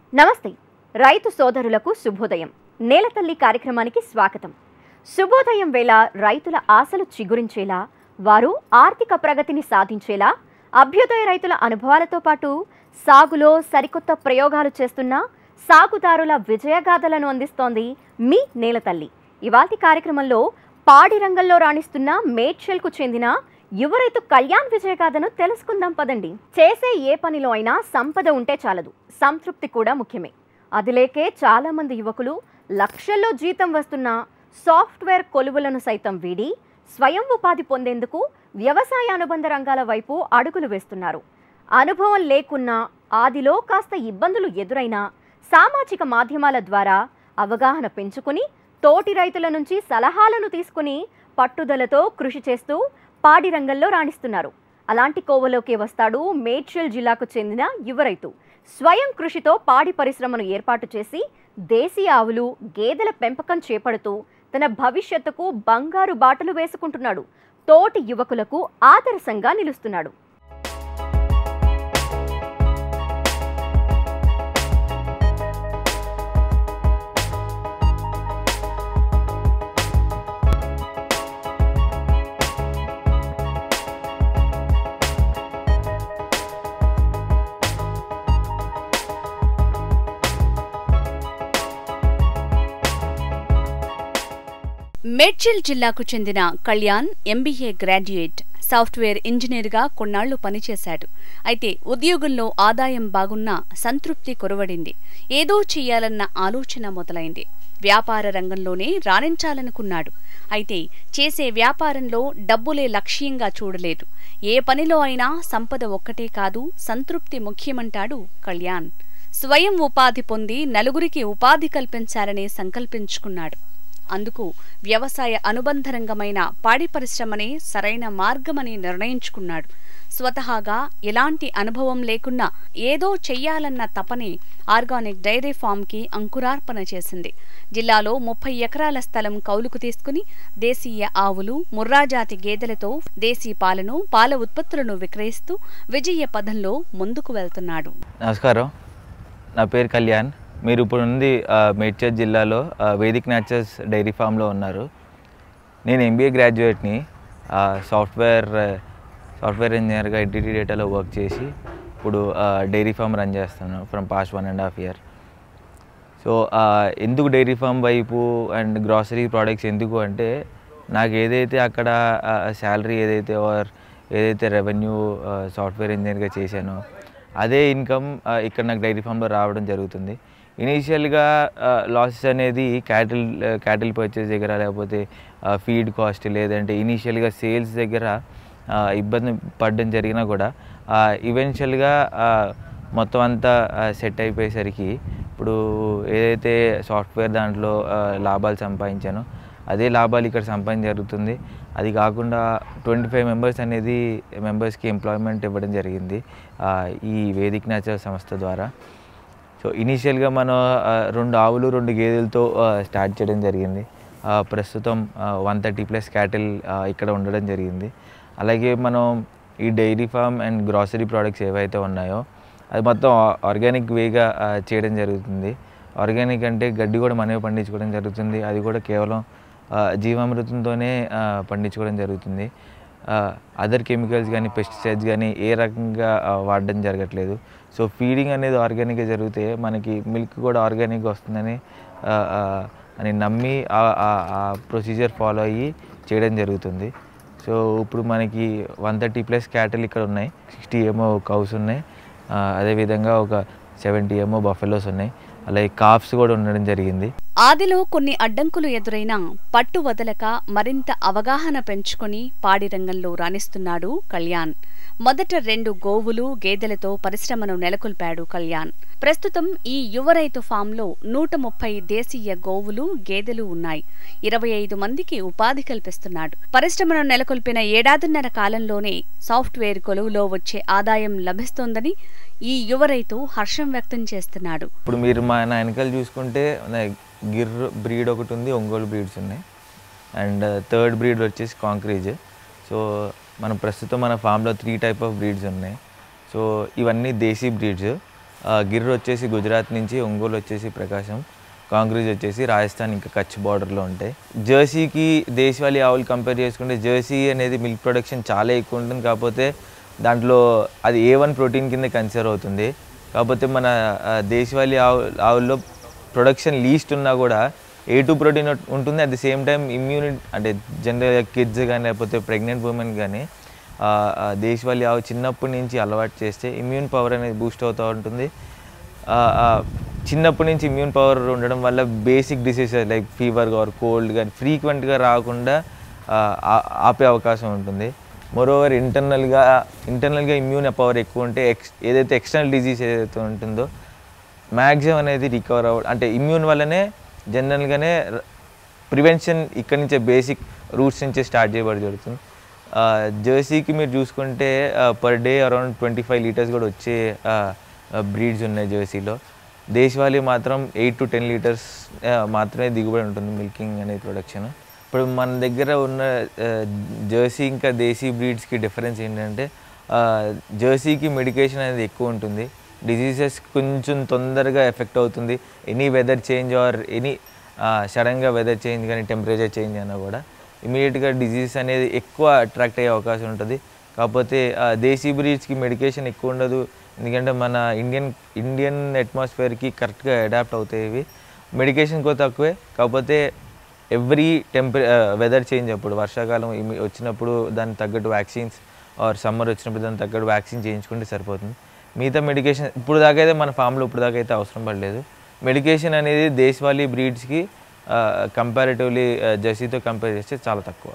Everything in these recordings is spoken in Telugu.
నమస్తే రైతు సోదరులకు శుభోదయం నేలతల్లి కార్యక్రమానికి స్వాగతం శుభోదయం వేళ రైతుల ఆశలు చిగురించేలా వారు ఆర్థిక ప్రగతిని సాధించేలా అభ్యుదయ రైతుల అనుభవాలతో పాటు సాగులో సరికొత్త ప్రయోగాలు చేస్తున్న సాగుదారుల విజయగాథలను అందిస్తోంది మీ నేలతల్లి ఇవాల్టి కార్యక్రమంలో పాడి రంగంలో రాణిస్తున్న మేడ్చల్కు చెందిన యువ రైతు కళ్యాణ్ విజయగాథను తెలుసుకుందాం పదండి చేసే ఏ పనిలో అయినా సంపద ఉంటే చాలదు సంతృప్తి కూడా ముఖ్యమే అది లేకే చాలా మంది యువకులు లక్షల్లో జీతం వస్తున్న సాఫ్ట్వేర్ కొలువులను సైతం వీడి స్వయం ఉపాధి పొందేందుకు వ్యవసాయ అనుబంధ రంగాల వైపు అడుగులు వేస్తున్నారు అనుభవం లేకున్నా ఆదిలో కాస్త ఇబ్బందులు ఎదురైనా సామాజిక మాధ్యమాల ద్వారా అవగాహన పెంచుకుని తోటి రైతుల నుంచి సలహాలను తీసుకుని పట్టుదలతో కృషి చేస్తూ పాడి రంగంలో రాణిస్తున్నారు అలాంటి కోవలోకి వస్తాడు మేడ్చల్ జిల్లాకు చెందిన యువ రైతు స్వయం కృషితో పాడి పరిశ్రమను ఏర్పాటు చేసి దేశీ ఆవులు గేదెల పెంపకం చేపడుతూ తన భవిష్యత్తుకు బంగారు బాటలు వేసుకుంటున్నాడు తోటి యువకులకు ఆదర్శంగా నిలుస్తున్నాడు మేడ్చల్ జిల్లాకు చెందిన కళ్యాణ్ ఎంబీఏ గ్రాడ్యుయేట్ సాఫ్ట్వేర్ ఇంజనీర్గా కొన్నాళ్లు పనిచేశాడు అయితే ఉద్యోగంలో ఆదాయం బాగున్నా సంతృప్తి కొరవడింది ఏదో చెయ్యాలన్న ఆలోచన మొదలైంది వ్యాపార రంగంలోనే రాణించాలనుకున్నాడు అయితే చేసే వ్యాపారంలో డబ్బులే లక్ష్యంగా చూడలేదు ఏ పనిలో అయినా సంపద ఒక్కటే కాదు సంతృప్తి ముఖ్యమంటాడు కళ్యాణ్ స్వయం ఉపాధి పొంది నలుగురికి ఉపాధి కల్పించాలని సంకల్పించుకున్నాడు అందుకు వ్యవసాయ అనుబంధ రంగమైన పాడి పరిశ్రమనే సరైన మార్గమని నిర్ణయించుకున్నాడు స్వతహాగా ఎలాంటి అనుభవం లేకున్నా ఏదో చెయ్యాలన్న తపనే ఆర్గానిక్ డైరీ ఫామ్కి అంకురార్పణ చేసింది జిల్లాలో ముప్పై ఎకరాల స్థలం కౌలుకు తీసుకుని దేశీయ ఆవులు ముర్రాజాతి గేదెలతో దేశీ పాలను పాల ఉత్పత్తులను విక్రయిస్తూ విజయ పదంలో ముందుకు వెళ్తున్నాడు నమస్కారం నా పేరు కళ్యాణ్ మీరు ఇప్పుడు ఉంది ఆ, మేడ్చల్ జిల్లాలో ఆ, వేదిక్ న్యాచర్స్ డైరీ ఫామ్లో ఉన్నారు నేను ఎంబీఏ గ్రాడ్యుయేట్ని ఆ, సాఫ్ట్వేర్ ఆ, సాఫ్ట్వేర్ ఇంజనీర్గా ఎన్టీటీ డేటాలో వర్క్ చేసి ఇప్పుడు ఆ, డైరీ ఫామ్ రన్ చేస్తున్నాను from past one and half year so ఆ, ఎందుకు డైరీ ఫామ్ వైపు అండ్ గ్రాసరీ ప్రోడక్ట్స్ ఎందుకు అంటే నాకు ఏదైతే అక్కడ శాలరీ ఏదైతే ఆర్ ఏదైతే రెవెన్యూ సాఫ్ట్వేర్ ఇంజనీర్గా చేశానో అదే ఇన్కమ్ ఇక్కడ నాకు డైరీ ఫామ్లో రావడం జరుగుతుంది ఇనీషియల్గా లాసెస్ అనేది క్యాటిల్ క్యాటిల్ పర్చేస్ దగ్గర లేకపోతే ఫీడ్ కాస్ట్ లేదంటే ఇనీషియల్గా సేల్స్ దగ్గర ఆ, ఇబ్బంది పడడం జరిగినా కూడా ఈవెన్చువల్గా మొత్తం అంతా సెట్ అయిపోయేసరికి ఇప్పుడు ఏదైతే సాఫ్ట్వేర్ దాంట్లో ఆ, లాభాలు సంపాదించానో అదే లాభాలు ఇక్కడ సంపాదన జరుగుతుంది అది కాకుండా ట్వంటీ ఫైవ్ మెంబర్స్ అనేది మెంబర్స్కి ఎంప్లాయ్మెంట్ ఇవ్వడం జరిగింది ఆ, ఈ వేదిక్ నేచర్ సంస్థ ద్వారా సో ఇనీషియల్గా మనం ఆ, రెండు ఆవులు రెండు గేదెలతో ఆ, స్టార్ట్ చేయడం జరిగింది ఆ, ప్రస్తుతం వన్ థర్టీ ప్లస్ క్యాటిల్ ఇక్కడ ఉండడం జరిగింది అలాగే మనం ఈ dairy farm and grocery products ఏవైతే ఉన్నాయో అది మొత్తం ఆర్గానిక్ వేగా ఆ, చేయడం జరుగుతుంది ఆర్గానిక్ అంటే గడ్డి కూడా మనమే పండించుకోవడం జరుగుతుంది అది కూడా కేవలం ఆ, జీవామృతంతోనే ఆ, పండించుకోవడం జరుగుతుంది అదర్ కెమికల్స్ కానీ పెస్టిసైడ్స్ కానీ ఏ రకంగా ఆ, వాడడం జరగట్లేదు సో ఫీడింగ్ అనేది ఆర్గానిక్గా జరిగితే మనకి మిల్క్ కూడా ఆర్గానిక్గా వస్తుందని ఆ, ఆ, అని నమ్మి ఆ- ఆ- ఆ ప్రొసీజర్ ఫాలో అయ్యి చేయడం జరుగుతుంది సో ఇప్పుడు మనకి వన్ థర్టీ ప్లస్ క్యాటిల్ ఇక్కడ ఉన్నాయి సిక్స్టీ ఏమో కౌస్ ఉన్నాయి ఆ, అదేవిధంగా ఒక సెవెంటీ ఏమో బఫెలోస్ ఉన్నాయి అలాగే కాఫ్స్ కూడా ఉండడం జరిగింది ఆదిలో కొన్ని అడ్డంకులు ఎదురైనా పట్టు వదలక మరింత అవగాహన పెంచుకొని పాడి రంగంలో రాణిస్తున్నాడు కళ్యాణ్ మొదట రెండు గోవులు గేదెలతో పరిశ్రమను నెలకొల్పాడు కళ్యాణ్ ప్రస్తుతం ఈ యువ రైతు ఫామ్లో నూట ముప్పై దేశీయ గోవులు గేదెలు ఉన్నాయి ఇరవై ఐదు మందికి ఉపాధి కల్పిస్తున్నాడు పరిశ్రమను నెలకొల్పిన ఏడాదిన్నర కాలంలోనే సాఫ్ట్వేర్ కొలువులో వచ్చే ఆదాయం లభిస్తోందని ఈ యువ రైతు హర్షం వ్యక్తం చేస్తున్నాడు ఇప్పుడు మీరు మా నా వెనకాల చూసుకుంటే నా గిర్ బ్రీడ్ ఒకటి ఉంది ఒంగోలు బ్రీడ్స్ ఉన్నాయి అండ్ థర్డ్ బ్రీడ్ వచ్చేసి కాంక్రీజ్ సో మనం ప్రస్తుతం మన ఫామ్లో త్రీ టైప్ ఆఫ్ బ్రీడ్స్ ఉన్నాయి సో ఇవన్నీ దేశీ బ్రీడ్స్ ఆ, గిర్ వచ్చేసి గుజరాత్ నుంచి ఒంగోలు వచ్చేసి ప్రకాశం కాంగ్రెస్ వచ్చేసి రాజస్థాన్ ఇంకా కచ్ బార్డర్లో ఉంటాయి జెర్సీకి దేశవాళీ ఆవులు కంపేర్ చేసుకుంటే జెర్సీ అనేది మిల్క్ ప్రొడక్షన్ చాలా ఎక్కువ ఉంటుంది కాకపోతే దాంట్లో అది ఏ వన్ ప్రోటీన్ కింద కన్సిడర్ అవుతుంది కాకపోతే మన ఆ, దేశవాళీ ఆవు ఆవుల్లో ప్రొడక్షన్ లీస్ట్ ఉన్నా కూడా ఏ టూ ప్రోటీన్ ఉంటుంది at the same time immunity అంటే జనరల్గా కిడ్స్ కానీ లేకపోతే ప్రెగ్నెంట్ ఉమెన్ కానీ దేశవాళీ ఆవు చిన్నప్పటి నుంచి అలవాటు చేస్తే ఇమ్యూన్ పవర్ అనేది బూస్ట్ అవుతూ ఉంటుంది ఆ, ఆ, చిన్నప్పటి నుంచి ఇమ్యూన్ పవర్ ఉండడం వల్ల basic diseases like fever or cold కానీ ఫ్రీక్వెంట్గా రాకుండా ఆ, ఆ- ఆపే అవకాశం ఉంటుంది మోరోవర్ ఇంటర్నల్గా ఇంటర్నల్గా ఇమ్యూన్ పవర్ ఎక్కువ ఉంటే ఎక్స్ ఏదైతే ఎక్స్టర్నల్ డిజీజ్ ఏదైతే ఉంటుందో మ్యాక్సిమం అనేది రికవర్ అవ్వ అంటే ఇమ్యూన్ వల్లనే జనరల్గానే ప్రివెన్షన్ ఇక్కడి నుంచే బేసిక్ రూట్స్ నుంచే స్టార్ట్ చేయబడి జరుగుతుంది ఆ, జెర్సీకి మీరు చూసుకుంటే per day around twenty five litres కూడా వచ్చే బ్రీడ్స్ ఉన్నాయి జెర్సీలో దేశవాళీ మాత్రం ఎయిట్ టు టెన్ లీటర్స్ మాత్రమే దిగుబడి ఉంటుంది మిల్కింగ్ అనేది ప్రొడక్షన్ ఇప్పుడు మన దగ్గర ఉన్న ఆ, జెర్సీ ఇంకా దేశీ బ్రీడ్స్కి డిఫరెన్స్ ఏంటంటే ఆ, జెర్సీకి మెడికేషన్ అనేది ఎక్కువ ఉంటుంది డిసీజెస్ కొంచెం తొందరగా ఎఫెక్ట్ అవుతుంది any weather change or any సడన్గా వెదర్ చేంజ్ కానీ టెంపరేచర్ చేంజ్ అయినా కూడా ఇమీడియట్గా డిజీజ్ అనేది ఎక్కువ అట్రాక్ట్ అయ్యే అవకాశం ఉంటుంది కాకపోతే ఆ, దేశీ బ్రీడ్స్కి మెడికేషన్ ఎక్కువ ఉండదు ఎందుకంటే మన ఇండియన్ ఇండియన్ అట్మాస్ఫియర్కి కరెక్ట్గా అడాప్ట్ అవుతాయి ఇవి మెడికేషన్ కూడా తక్కువే కాకపోతే ఎవ్రీ టెంపరే వెదర్ చేంజ్ అప్పుడు వర్షాకాలం ఇమి- వచ్చినప్పుడు దానికి తగ్గట్టు వ్యాక్సిన్స్ ఆర్ సమ్మర్ వచ్చినప్పుడు దానికి తగ్గట్టు వ్యాక్సిన్ చేయించుకుంటే సరిపోతుంది మిగతా మెడికేషన్ ఇప్పుడు దాకా అయితే మన ఫామ్లో ఇప్పుడు దాకా అయితే అవసరం పడలేదు మెడికేషన్ అనేది దేశవాళీ బ్రీడ్స్కి కంపారిటివ్లీ జెర్సీతో కంపేర్ చేస్తే చాలా తక్కువ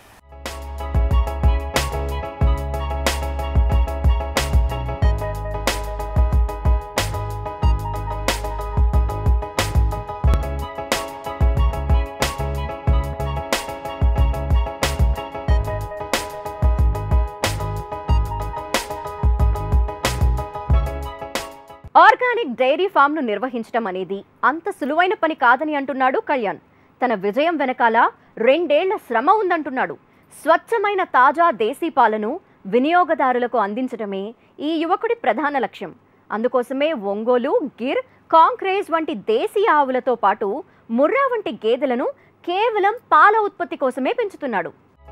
ఆర్గానిక్ డైరీ ఫామ్ను నిర్వహించడం అనేది అంత సులువైన పని కాదని అంటున్నాడు కళ్యాణ్ తన విజయం వెనకాల రెండేళ్ల శ్రమ ఉందంటున్నాడు స్వచ్ఛమైన తాజా దేశీ పాలను వినియోగదారులకు అందించడమే ఈ యువకుడి ప్రధాన లక్ష్యం అందుకోసమే ఒంగోలు గిర్ కాంక్రేజ్ వంటి దేశీ ఆవులతో పాటు ముర్రా వంటి గేదెలను కేవలం పాల ఉత్పత్తి కోసమే పెంచుతున్నాడు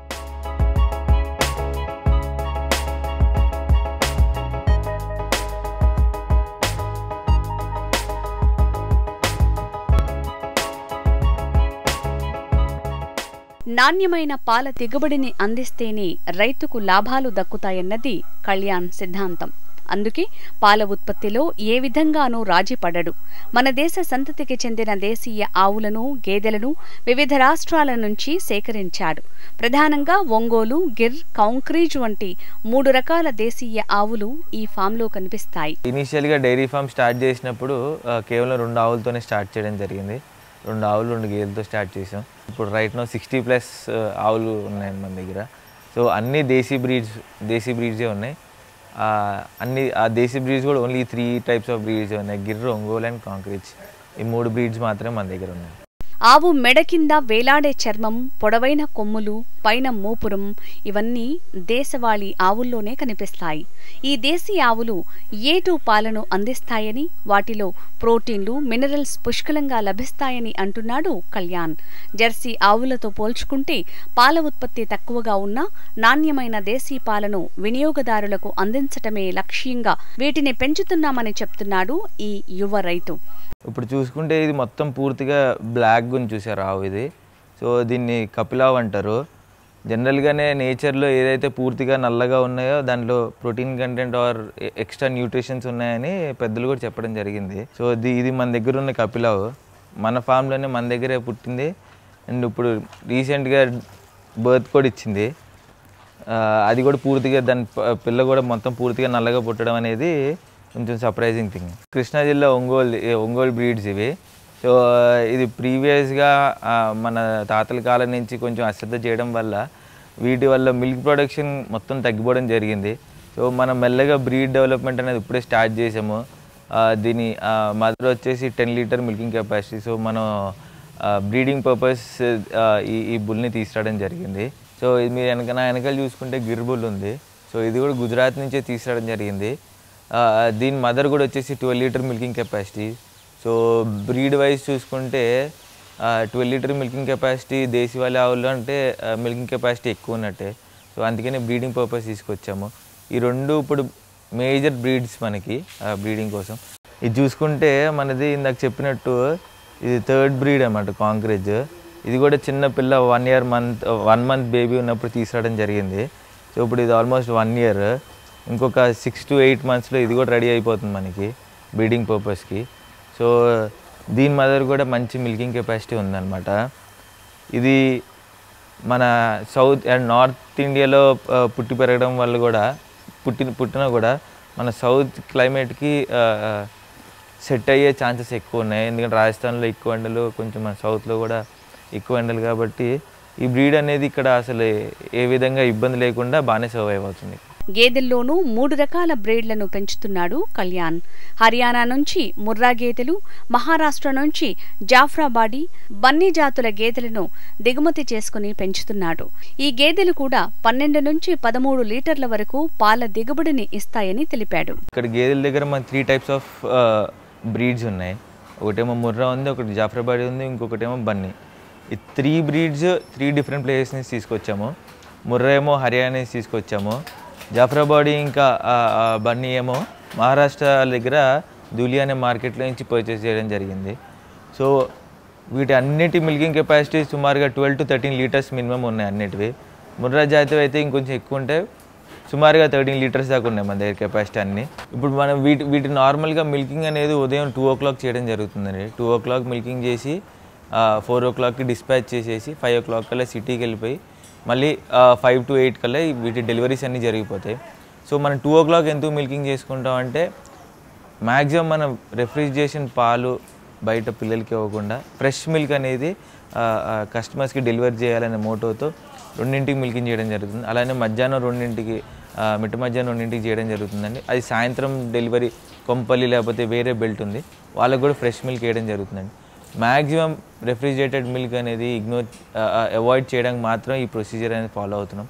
నాణ్యమైన పాల దిగుబడిని అందిస్తేనే రైతుకు లాభాలు దక్కుతాయన్నది కళ్యాణ్ సిద్ధాంతం అందుకే పాల ఉత్పత్తిలో ఏ విధంగానూ రాజీ పడడు మన దేశ సంతతికి చెందిన దేశీయ ఆవులను గేదెలను వివిధ రాష్ట్రాల నుంచి సేకరించాడు ప్రధానంగా ఒంగోలు గిర్ కౌంక్రీజ్ వంటి మూడు రకాల దేశీయ ఆవులు ఈ ఫామ్లో కనిపిస్తాయి ఇనీషియల్గా డైరీ ఫామ్ స్టార్ట్ చేసినప్పుడు ఆ, కేవలం రెండు ఆవులతోనే స్టార్ట్ చేయడం జరిగింది రెండు ఆవులు రెండు గేదెలతో స్టార్ట్ చేసాం ఇప్పుడు రైట్ నో సిక్స్టీ ప్లస్ ఆవులు ఉన్నాయి మన దగ్గర సో అన్ని దేశీ బ్రీడ్స్ దేశీ బ్రీడ్సే ఉన్నాయి ఆ, అన్ని ఆ దేశీ బ్రీడ్స్ కూడా only three types of breeds ఉన్నాయి గిర్ర ఒంగోలు అండ్ కాంక్రీజ్ ఈ మూడు బ్రీడ్స్ మాత్రమే మన దగ్గర ఉన్నాయి ఆవు మెడ కింద వేలాడే చర్మం పొడవైన కొమ్ములు పైన మూపురం ఇవన్నీ దేశవాళీ ఆవుల్లోనే కనిపిస్తాయి ఈ దేశీ ఆవులు ఏటూ పాలను అందిస్తాయని వాటిలో ప్రోటీన్లు మినరల్స్ పుష్కలంగా లభిస్తాయని అంటున్నాడు కళ్యాణ్ జెర్సీ ఆవులతో పోల్చుకుంటే పాల ఉత్పత్తి తక్కువగా ఉన్నా నాణ్యమైన దేశీ పాలను వినియోగదారులకు అందించటమే లక్ష్యంగా వీటిని పెంచుతున్నామని చెప్తున్నాడు ఈ యువ రైతు ఇప్పుడు చూసుకుంటే ఇది మొత్తం పూర్తిగా బ్లాక్ గుని చూసారు ఆవు ఇది సో దీన్ని కపిలావ్ అంటారు జనరల్గానే నేచర్లో ఏదైతే పూర్తిగా నల్లగా ఉన్నాయో దాంట్లో protein content or extra nutritions ఉన్నాయని పెద్దలు కూడా చెప్పడం జరిగింది సో ఇది ఇది మన దగ్గర ఉన్న కపిలావ్ మన ఫామ్లోనే మన దగ్గరే పుట్టింది అండ్ ఇప్పుడు రీసెంట్గా బర్త్ కూడా ఇచ్చింది ఆ, అది కూడా పూర్తిగా దాని ప- పిల్ల కూడా మొత్తం పూర్తిగా నల్లగా పుట్టడం అనేది కొంచెం సర్ప్రైజింగ్ థింగ్ కృష్ణా జిల్లా ఒంగోలు ఏ- ఒంగోలు బ్రీడ్స్ ఇవి సో ఇది ప్రీవియస్గా మన తాతల కాలం నుంచి కొంచెం అశ్రద్ధ చేయడం వల్ల వీటి వల్ల మిల్క్ ప్రొడక్షన్ మొత్తం తగ్గిపోవడం జరిగింది సో మనం మెల్లగా బ్రీడ్ డెవలప్మెంట్ అనేది ఇప్పుడే స్టార్ట్ చేసాము ఆ, దీని మదర్ వచ్చేసి ten litre milking capacity so మనం బ్రీడింగ్ పర్పస్ ఈ ఈ బుల్ని తీసుకురావడం జరిగింది సో ఇది మీరు వెనక నా వెనకాల చూసుకుంటే గిర్ బుల్ ఉంది సో ఇది కూడా గుజరాత్ నుంచే తీసుకురావడం జరిగింది దీని మదర్ కూడా వచ్చేసి twelve litre milking capacity so breed wise చూసుకుంటే ట్వెల్వ్ లీటర్ మిల్కింగ్ కెపాసిటీ దేశీవాళీ ఆవులు అంటే మిల్కింగ్ కెపాసిటీ ఎక్కువ ఉన్నట్టే సో అందుకనే బ్రీడింగ్ పర్పస్ తీసుకొచ్చాము ఈ రెండు ఇప్పుడు మేజర్ బ్రీడ్స్ మనకి బ్రీడింగ్ కోసం ఇది చూసుకుంటే మనది ఇందాక చెప్పినట్టు ఇది థర్డ్ బ్రీడ్ అన్నమాట కాంక్రేజ్ ఇది కూడా చిన్న పిల్ల one year month one month baby ఉన్నప్పుడు తీసుకురావడం జరిగింది సో ఇప్పుడు ఇది ఆల్మోస్ట్ వన్ ఇయర్ ఇంకొక సిక్స్ టు ఎయిట్ మంత్స్లో ఇది కూడా రెడీ అయిపోతుంది మనకి బ్రీడింగ్ పర్పస్కి సో దీని మదర్ కూడా మంచి మిల్కింగ్ కెపాసిటీ ఉందన్నమాట ఇది మన సౌత్ అండ్ నార్త్ ఇండియాలో ఆ, పుట్టి పెరగడం వల్ల కూడా పుట్టిన పుట్టినా కూడా మన సౌత్ క్లైమేట్కి సెట్ అయ్యే ఛాన్సెస్ ఎక్కువ ఉన్నాయి ఎందుకంటే రాజస్థాన్లో ఎక్కువ ఎండలు కొంచెం మన సౌత్లో కూడా ఎక్కువ ఎండలు కాబట్టి ఈ బ్రీడ్ అనేది ఇక్కడ అసలు ఏ విధంగా ఇబ్బంది లేకుండా బాగానే సర్వైవ్ అవుతుంది గేదెల్లోనూ మూడు రకాల బ్రేడ్లను పెంచుతున్నాడు కళ్యాణ్ హర్యానా నుంచి ముర్రా గేదెలు మహారాష్ట్ర నుంచి జాఫ్రాబాడీ బన్నీ జాతుల గేదెలను దిగుమతి చేసుకుని పెంచుతున్నాడు ఈ గేదెలు కూడా పన్నెండు నుంచి పదమూడు లీటర్ల వరకు పాల దిగుబడిని ఇస్తాయని తెలిపాడు ఇక్కడ గేదెల దగ్గర మన త్రీ టైప్స్ ఆఫ్ బ్రీడ్స్ ఉన్నాయి ఒకటేమో ముర్రా ఉంది ఒకటి జాఫ్రాబాడీ ఉంది ఇంకొకటేమో బన్నీ ఈ three breeds three different places నుంచి తీసుకొచ్చాము ముర్రా ఏమో హర్యానా నుంచి తీసుకొచ్చాము జాఫ్రాబాడీ ఇంకా ఆ, ఆ, బన్నీ ఏమో మహారాష్ట్ర దగ్గర ధూలి అనే మార్కెట్లో నుంచి పర్చేస్ చేయడం జరిగింది సో వీటి అన్నిటి మిల్కింగ్ కెపాసిటీ సుమారుగా twelve to thirteen litres minimum ఉన్నాయి అన్నిటివి ముర్రా జాతి అయితే ఇంకొంచెం ఎక్కువ ఉంటాయి సుమారుగా థర్టీన్ లీటర్స్ దాకా ఉన్నాయి మన దగ్గర కెపాసిటీ అన్ని ఇప్పుడు మనం వీటి వీటి నార్మల్గా మిల్కింగ్ అనేది ఉదయం టూ ఓ క్లాక్ చేయడం జరుగుతుందండి టూ ఓ క్లాక్ మిల్కింగ్ చేసి ఫోర్ ఓ క్లాక్కి డిస్పాచ్ చేసేసి ఫైవ్ ఓ క్లాక్ కల్లా సిటీకి వెళ్ళిపోయి మళ్ళీ ఫైవ్ టు ఎయిట్ కల్లా ఈ వీటి డెలివరీస్ అన్నీ జరిగిపోతాయి సో మనం టూ ఓ క్లాక్ ఎందుకు మిల్కింగ్ చేసుకుంటాం అంటే మ్యాక్సిమం మనం రెఫ్రిజిరేషన్ పాలు బయట పిల్లలకి ఇవ్వకుండా ఫ్రెష్ మిల్క్ అనేది కస్టమర్స్కి డెలివరీ చేయాలనే మోటోతో రెండింటికి మిల్కింగ్ చేయడం జరుగుతుంది అలానే మధ్యాహ్నం రెండింటికి ఆ, మిట్ట మధ్యాహ్నం రెండింటికి చేయడం జరుగుతుందండి అది సాయంత్రం డెలివరీ కొంపల్లి లేకపోతే వేరే బెల్ట్ ఉంది వాళ్ళకు కూడా ఫ్రెష్ మిల్క్ వేయడం జరుగుతుందండి మ్యాక్సిమం రెఫ్రిజిరేటెడ్ మిల్క్ అనేది ఇగ్నోర్ అవాయిడ్ చేయడానికి మాత్రం ఈ ప్రొసీజర్ అనేది ఫాలో అవుతున్నాం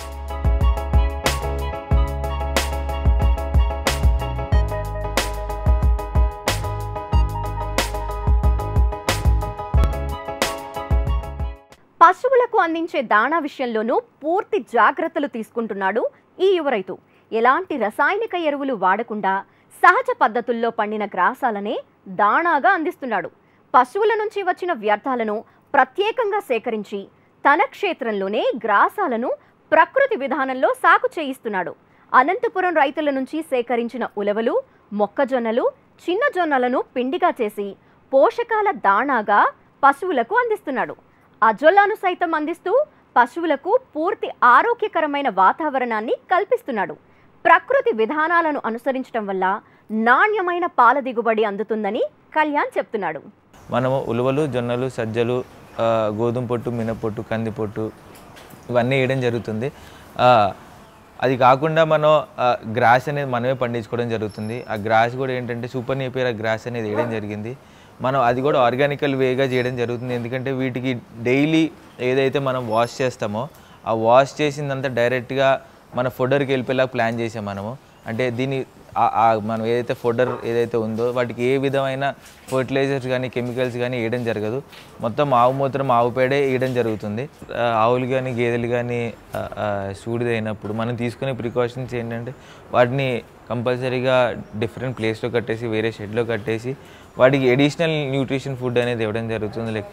పశువులకు అందించే దాణా విషయంలోనూ పూర్తి జాగ్రత్తలు తీసుకుంటున్నాడు ఈ యువ రైతు ఎలాంటి రసాయనిక ఎరువులు వాడకుండా సహజ పద్ధతుల్లో పండిన గ్రాసాలనే దాణాగా అందిస్తున్నాడు పశువుల నుంచి వచ్చిన వ్యర్థాలను ప్రత్యేకంగా సేకరించి తన క్షేత్రంలోనే గ్రాసాలను ప్రకృతి విధానంలో సాగు చేయిస్తున్నాడు అనంతపురం రైతుల నుంచి సేకరించిన ఉలవలు మొక్కజొన్నలు చిన్న జొన్నలను పిండిగా చేసి పోషకాల దాణాగా పశువులకు అందిస్తున్నాడు అజొల్లాను సైతం అందిస్తూ పశువులకు పూర్తి ఆరోగ్యకరమైన వాతావరణాన్ని కల్పిస్తున్నాడు ప్రకృతి విధానాలను అనుసరించడం వల్ల నాణ్యమైన పాల దిగుబడి అందుతుందని కళ్యాణ్ చెప్తున్నాడు మనము ఉలువలు జొన్నలు సజ్జలు ఆ, గోధుమ పొట్టు మినపొట్టు కందిపొట్టు ఇవన్నీ వేయడం జరుగుతుంది ఆ, అది కాకుండా మనం గ్రాస్ అనేది మనమే పండించుకోవడం జరుగుతుంది ఆ గ్రాస్ కూడా ఏంటంటే సూపర్ నేపియర్ గ్రాస్ అనేది వేయడం జరిగింది మనం అది కూడా ఆర్గానికల్ వేగా చేయడం జరుగుతుంది ఎందుకంటే వీటికి డైలీ ఏదైతే మనం వాష్ చేస్తామో ఆ వాష్ చేసిందంతా డైరెక్ట్గా మన ఫుడర్కి వెళ్ళిపోయేలా ప్లాన్ చేసాం మనము అంటే దీన్ని ఆ- ఆ మనం ఏదైతే ఫుడర్ ఏదైతే ఉందో వాటికి ఏ విధమైన ఫర్టిలైజర్స్ కానీ కెమికల్స్ కానీ వేయడం జరగదు మొత్తం ఆవు మూత్రం ఆవు పేడే వేయడం జరుగుతుంది ఆ, ఆవులు కానీ గేదెలు కానీ సూడిది అయినప్పుడు మనం తీసుకునే ప్రికాషన్స్ ఏంటంటే వాటిని కంపల్సరీగా డిఫరెంట్ ప్లేస్లో కట్టేసి వేరే షెడ్లో కట్టేసి వాటికి ఎడిషనల్ న్యూట్రిషన్ ఫుడ్ అనేది ఇవ్వడం జరుగుతుంది లైక్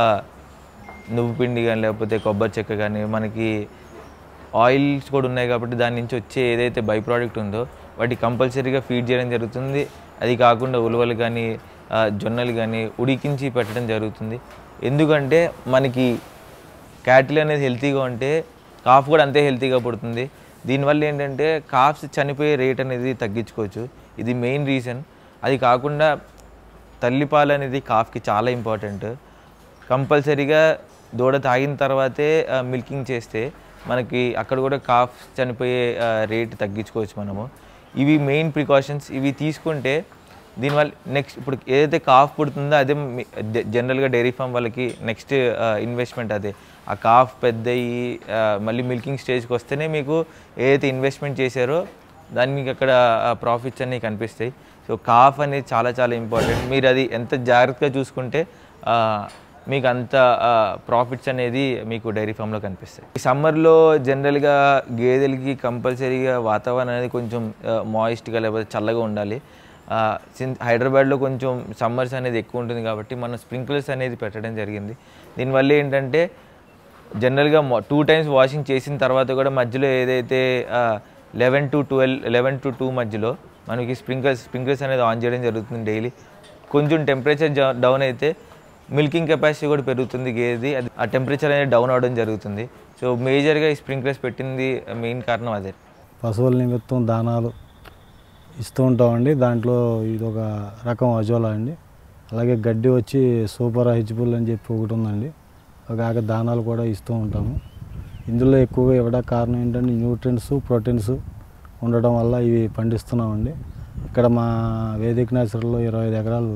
నువ్వు పిండి కానీ లేకపోతే కొబ్బరి చెక్క కానీ మనకి ఆయిల్స్ కూడా ఉన్నాయి కాబట్టి దాని నుంచి వచ్చే ఏదైతే బై ప్రోడక్ట్ ఉందో వాటికి కంపల్సరీగా ఫీడ్ చేయడం జరుగుతుంది అది కాకుండా ఉలవలు కానీ ఆ, జొన్నలు కానీ ఉడికించి పెట్టడం జరుగుతుంది ఎందుకంటే మనకి క్యాటిల్ అనేది హెల్తీగా ఉంటే కాఫ్ కూడా అంతే హెల్తీగా పుడుతుంది దీనివల్ల ఏంటంటే కాఫ్స్ చనిపోయే రేట్ అనేది తగ్గించుకోవచ్చు ఇది మెయిన్ రీజన్ అది కాకుండా తల్లిపాలు అనేది కాఫ్కి చాలా ఇంపార్టెంట్ కంపల్సరీగా దూడ తాగిన తర్వాతే మిల్కింగ్ చేస్తే మనకి అక్కడ కూడా కాఫ్ చనిపోయే రేట్ తగ్గించుకోవచ్చు మనము ఇవి మెయిన్ ప్రికాషన్స్ ఇవి తీసుకుంటే దీనివల్ల నెక్స్ట్ ఇప్పుడు ఏదైతే కాఫ్ పుడుతుందో అదే జనరల్గా డైరీ ఫామ్ వాళ్ళకి నెక్స్ట్ ఇన్వెస్ట్మెంట్ అదే ఆ కాఫ్ పెద్దయి ఆ, మళ్ళీ మిల్కింగ్ స్టేజ్కి వస్తేనే మీకు ఏదైతే ఇన్వెస్ట్మెంట్ చేశారో దాని మీకు అక్కడ ప్రాఫిట్స్ అన్నీ కనిపిస్తాయి సో కాఫ్ అనేది చాలా చాలా ఇంపార్టెంట్ మీరు అది ఎంత జాగ్రత్తగా చూసుకుంటే ఆ, మీకు అంత ప్రాఫిట్స్ అనేది మీకు డైరీ ఫామ్లో కనిపిస్తాయి ఈ సమ్మర్లో జనరల్గా గేదెలకి కంపల్సరీగా వాతావరణం అనేది కొంచెం మాయిస్ట్గా లేకపోతే చల్లగా ఉండాలి ఆ, సిన్ హైదరాబాద్లో కొంచెం సమ్మర్స్ అనేది ఎక్కువ ఉంటుంది కాబట్టి మనం స్ప్రింక్లర్స్ అనేది పెట్టడం జరిగింది దీనివల్ల ఏంటంటే జనరల్గా టూ టైమ్స్ వాషింగ్ చేసిన తర్వాత కూడా మధ్యలో ఏదైతే eleven to twelve eleven to two మధ్యలో మనకి స్ప్రింక్లర్స్ స్ప్రింక్లర్స్ అనేది ఆన్ చేయడం జరుగుతుంది డైలీ కొంచెం టెంపరేచర్ డౌన్ అయితే మిల్కింగ్ కెపాసిటీ కూడా పెరుగుతుంది గేది అది ఆ టెంపరేచర్ అనేది డౌన్ అవడం జరుగుతుంది సో మేజర్గా ఈ స్ప్రింక్లర్స్ పెట్టింది మెయిన్ కారణం అదే పశువుల నిమిత్తం దానాలు ఇస్తూ ఉంటామండి దాంట్లో ఇది ఒక రకం అజోలా అండి అలాగే గడ్డి వచ్చి సూపర్ హెచ్బుల్ అని చెప్పి ఒకటి ఉందండి ఒక దానాలు కూడా ఇస్తూ ఉంటాము ఇందులో ఎక్కువగా ఇవ్వడానికి కారణం ఏంటంటే న్యూట్రియన్స్ ప్రోటీన్స్ ఉండడం వల్ల ఇవి పండిస్తున్నామండి ఇక్కడ మా వేదిక నేచర్లో ఇరవై ఐదు ఎకరాలు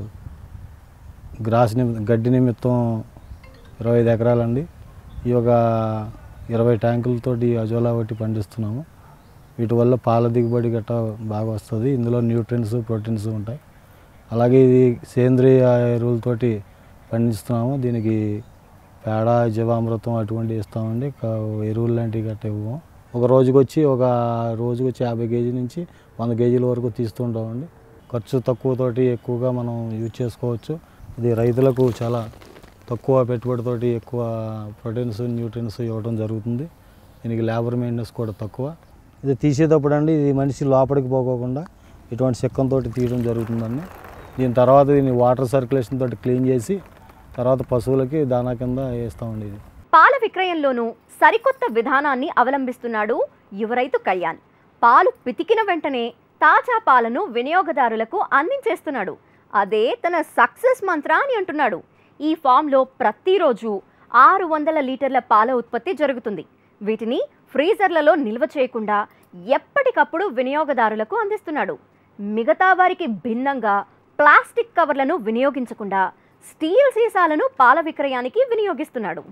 గ్రాస్ నిమి గడ్డి నిమిత్తం ఇరవై ఐదు ఎకరాలండి ఈ యొక్క ఇరవై ట్యాంకులతోటి అజోలా ఒకటి పండిస్తున్నాము వీటి వల్ల పాల దిగుబడి గట్రా బాగా వస్తుంది ఇందులో న్యూట్రియన్స్ ప్రోటీన్స్ ఉంటాయి అలాగే ఇది సేంద్రియ ఎరువులతోటి పండిస్తున్నాము దీనికి పేడ జీవామృతం అటువంటి ఇస్తామండి క- ఎరువులు లాంటివి గట్రా ఇవ్వము ఒక రోజుకి వచ్చి ఒక రోజుకి వచ్చి యాభై కేజీ నుంచి వంద కేజీల వరకు తీస్తుంటామండి ఖర్చు తక్కువతోటి ఎక్కువగా మనం యూజ్ చేసుకోవచ్చు ఇది రైతులకు చాలా తక్కువ పెట్టుబడితోటి ఎక్కువ ప్రోటీన్స్ న్యూట్రియన్స్ ఇవ్వడం జరుగుతుంది దీనికి లేబర్ మెయింటెనెన్స్ కూడా తక్కువ ఇది తీసేటప్పుడు అండి ఇది మనిషి లోపలికి పోకోకుండా ఇటువంటి సిక్కంతో తీయడం జరుగుతుందండి దీని తర్వాత దీన్ని వాటర్ సర్క్యులేషన్ తోటి క్లీన్ చేసి తర్వాత పశువులకి దానా కింద వేస్తామండి ఇది పాల విక్రయంలోనూ సరికొత్త విధానాన్ని అవలంబిస్తున్నాడు యువ రైతు కళ్యాణ్ పాలు పితికిన వెంటనే తాజా పాలను వినియోగదారులకు అందించేస్తున్నాడు అదే తన సక్సెస్ మంత్ర అని అంటున్నాడు ఈ ఫామ్లో ప్రతిరోజు ఆరు వందల లీటర్ల పాల ఉత్పత్తి జరుగుతుంది వీటిని ఫ్రీజర్లలో నిల్వ చేయకుండా ఎప్పటికప్పుడు వినియోగదారులకు అందిస్తున్నాడు మిగతా వారికి భిన్నంగా ప్లాస్టిక్ కవర్లను వినియోగించకుండా స్టీల్ సీసాలను పాల విక్రయానికి వినియోగిస్తున్నాడు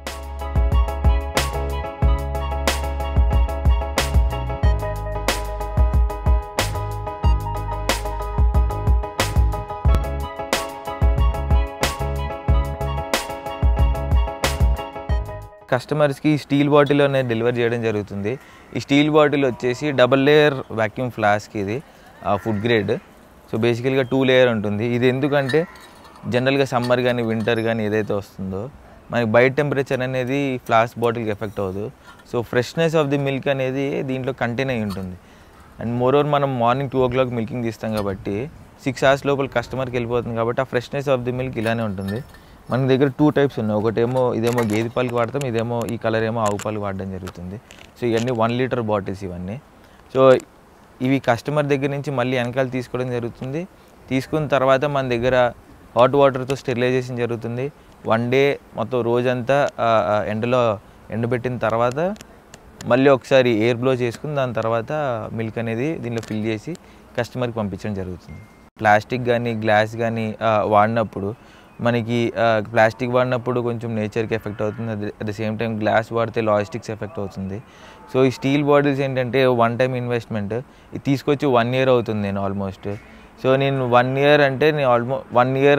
కస్టమర్స్కి స్టీల్ బాటిల్ అనేది డెలివర్ చేయడం జరుగుతుంది ఈ స్టీల్ బాటిల్ వచ్చేసి డబల్ లేయర్ వ్యాక్యూమ్ ఫ్లాస్క్ ఇది ఫుడ్ గ్రేడ్ సో బేసికల్గా టూ లేయర్ ఉంటుంది ఇది ఎందుకంటే జనరల్గా సమ్మర్ కానీ వింటర్ కానీ ఏదైతే వస్తుందో మనకి బయట టెంపరేచర్ అనేది ఫ్లాస్క్ బాటిల్కి ఎఫెక్ట్ అవ్వదు so freshness of the milk అనేది దీంట్లో కంటైన్ అయి ఉంటుంది అండ్ మోర్ ఓవర్ మనం morning two o'clock milking తీస్తాం కాబట్టి సిక్స్ అవర్స్ లోపల కస్టమర్కి వెళ్ళిపోతుంది కాబట్టి ఆ ఫ్రెష్నెస్ ఆఫ్ ది మిల్క్ ఇలానే ఉంటుంది మన దగ్గర టూ టైప్స్ ఉన్నాయి ఒకటేమో ఇదేమో గేదె పాలకి వాడతాం ఇదేమో ఈ కలర్ ఏమో ఆవు పాలు వాడడం జరుగుతుంది సో ఇవన్నీ వన్ లీటర్ బాటిల్స్ ఇవన్నీ సో ఇవి కస్టమర్ దగ్గర నుంచి మళ్ళీ వెనకాల తీసుకోవడం జరుగుతుంది తీసుకున్న తర్వాత మన దగ్గర హాట్ వాటర్తో స్టెరిలైజేషన్ జరుగుతుంది వన్ డే మొత్తం రోజంతా ఆ, ఆ, ఎండలో ఎండబెట్టిన తర్వాత మళ్ళీ ఒకసారి ఎయిర్ బ్లో చేసుకుని దాని తర్వాత మిల్క్ అనేది దీనిలో ఫిల్ చేసి కస్టమర్కి పంపించడం జరుగుతుంది ప్లాస్టిక్ కానీ గ్లాస్ కానీ వాడినప్పుడు మనకి ప్లాస్టిక్ వాడినప్పుడు కొంచెం నేచర్కి ఎఫెక్ట్ అవుతుంది at the same time glass వాడితే లాజిస్టిక్స్ ఎఫెక్ట్ అవుతుంది సో ఈ స్టీల్ బాటిల్స్ ఏంటంటే వన్ టైం ఇన్వెస్ట్మెంట్ ఇది తీసుకొచ్చి వన్ ఇయర్ అవుతుంది నేను ఆల్మోస్ట్ సో నేను వన్ ఇయర్ అంటే నేను ఆల్మో వన్ ఇయర్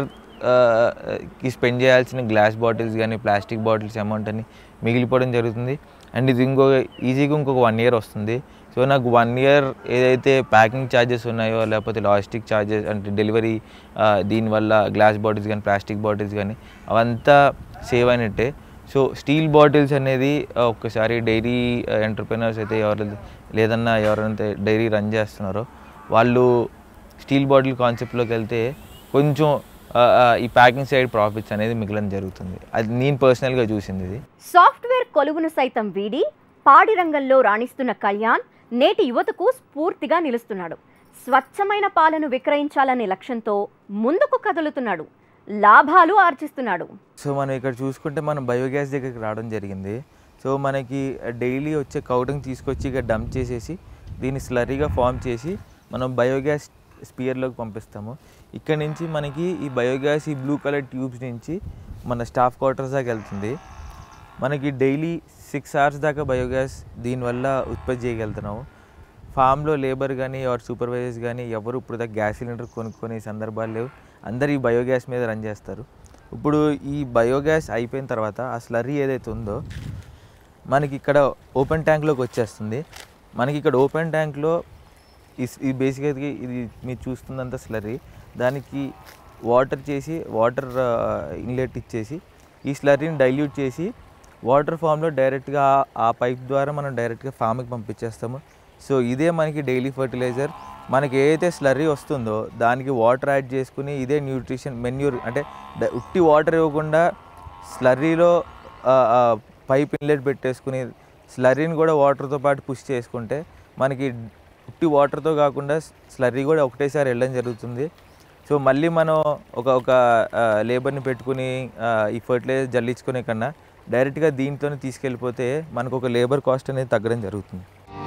కి స్పెండ్ చేయాల్సిన గ్లాస్ బాటిల్స్ కానీ ప్లాస్టిక్ బాటిల్స్ అమౌంట్ అని మిగిలిపోవడం జరుగుతుంది అండ్ ఇది ఇంకో ఈజీగా ఇంకొక వన్ ఇయర్ వస్తుంది సో నాకు వన్ ఇయర్ ఏదైతే ప్యాకింగ్ ఛార్జెస్ ఉన్నాయో లేకపోతే లాజిస్టిక్ ఛార్జెస్ అంటే డెలివరీ దీనివల్ల గ్లాస్ బాటిల్స్ కానీ ప్లాస్టిక్ బాటిల్స్ కానీ అవంతా సేవ్ అయినట్టే సో స్టీల్ బాటిల్స్ అనేది ఆ, ఒక్కసారి డైరీ ఎంటర్ప్రినర్స్ అయితే ఎవరు లేదన్నా ఎవరైతే డైరీ రన్ చేస్తున్నారో వాళ్ళు స్టీల్ బాటిల్ కాన్సెప్ట్లోకి వెళ్తే కొంచెం ఆ, ఆ, ఈ ప్యాకింగ్ సైడ్ ప్రాఫిట్స్ అనేది మిగలడం జరుగుతుంది అది నేను పర్సనల్గా చూసింది ఇది సాఫ్ట్వేర్ కొలువును సైతం వీడి పాడి రంగంలో రాణిస్తున్న కళ్యాణ్ నేటి యువతకు స్ఫూర్తిగా నిలుస్తున్నాడు స్వచ్ఛమైన పాలను విక్రయించాలనే లక్ష్యంతో ముందుకు కదులుతున్నాడు లాభాలు ఆర్జిస్తున్నాడు సో మనం ఇక్కడ చూసుకుంటే మనం బయోగ్యాస్ దగ్గరికి రావడం జరిగింది సో మనకి డైలీ వచ్చే కౌటంగ్ తీసుకొచ్చి ఇక్కడ డంప్ చేసేసి దీన్ని స్లరీగా ఫామ్ చేసి మనం బయోగ్యాస్ స్పియర్లోకి పంపిస్తాము ఇక్కడ నుంచి మనకి ఈ బయోగ్యాస్ ఈ బ్లూ కలర్ ట్యూబ్స్ నుంచి మన స్టాఫ్ క్వార్టర్స్ దాకా వెళ్తుంది మనకి డైలీ సిక్స్ అవర్స్ దాకా బయోగ్యాస్ దీనివల్ల ఉత్పత్తి చేయగలుగుతున్నాము ఫామ్లో లేబర్ కానీ ఆర్ సూపర్వైజర్స్ కానీ ఎవరు ఇప్పుడు దాకా గ్యాస్ సిలిండర్ కొనుక్కునే సందర్భాలు లేవు అందరు ఈ బయోగ్యాస్ మీద రన్ చేస్తారు ఇప్పుడు ఈ బయోగ్యాస్ అయిపోయిన తర్వాత ఆ స్లర్రీ ఏదైతే ఉందో మనకి ఇక్కడ ఓపెన్ ట్యాంక్లోకి వచ్చేస్తుంది మనకి ఇక్కడ ఓపెన్ ట్యాంక్లో ఈ బేసిక్గా ఇది మీరు చూస్తుందంత స్లర్రీ దానికి వాటర్ చేసి వాటర్ ఇన్లెట్ ఇచ్చేసి ఈ స్లర్రీని డైల్యూట్ చేసి వాటర్ ఫామ్లో డైరెక్ట్గా ఆ- ఆ పైప్ ద్వారా మనం డైరెక్ట్గా ఫామ్కి పంపించేస్తాము సో ఇదే మనకి డైలీ ఫర్టిలైజర్ మనకి ఏదైతే స్లర్రీ వస్తుందో దానికి వాటర్ యాడ్ చేసుకుని ఇదే న్యూట్రిషన్ మెన్యూర్ అంటే డ- ఉట్టి వాటర్ ఇవ్వకుండా స్లర్రీలో పైప్ ఇన్లెట్ పెట్టేసుకుని స్లర్రీని కూడా వాటర్తో పాటు పుష్ చేసుకుంటే మనకి ఉట్టి వాటర్తో కాకుండా స్లర్రీ కూడా ఒకటేసారి వెళ్ళడం జరుగుతుంది సో మళ్ళీ మనం ఒక ఒక లేబర్ని పెట్టుకుని ఆ, ఈ ఫర్టిలైజర్ జల్లించుకునే కన్నా డైరెక్ట్గా దీంతోనే తీసుకెళ్ళిపోతే మనకు ఒక లేబర్ కాస్ట్ అనేది తగ్గడం జరుగుతుంది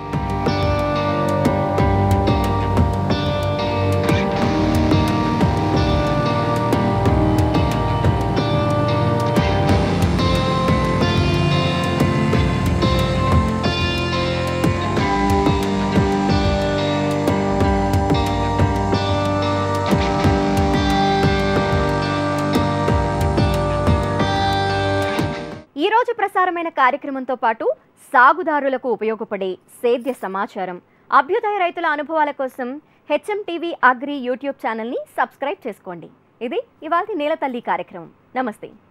ఈ రోజు ప్రసారమైన కార్యక్రమంతో పాటు సాగుదారులకు ఉపయోగపడే సేద్య సమాచారం అభ్యుదయ రైతుల అనుభవాల కోసం హెచ్ఎం టీవీ అగ్రి యూట్యూబ్ ఛానల్ని సబ్స్క్రైబ్ చేసుకోండి ఇది ఇవాళ నేలతల్లి కార్యక్రమం నమస్తే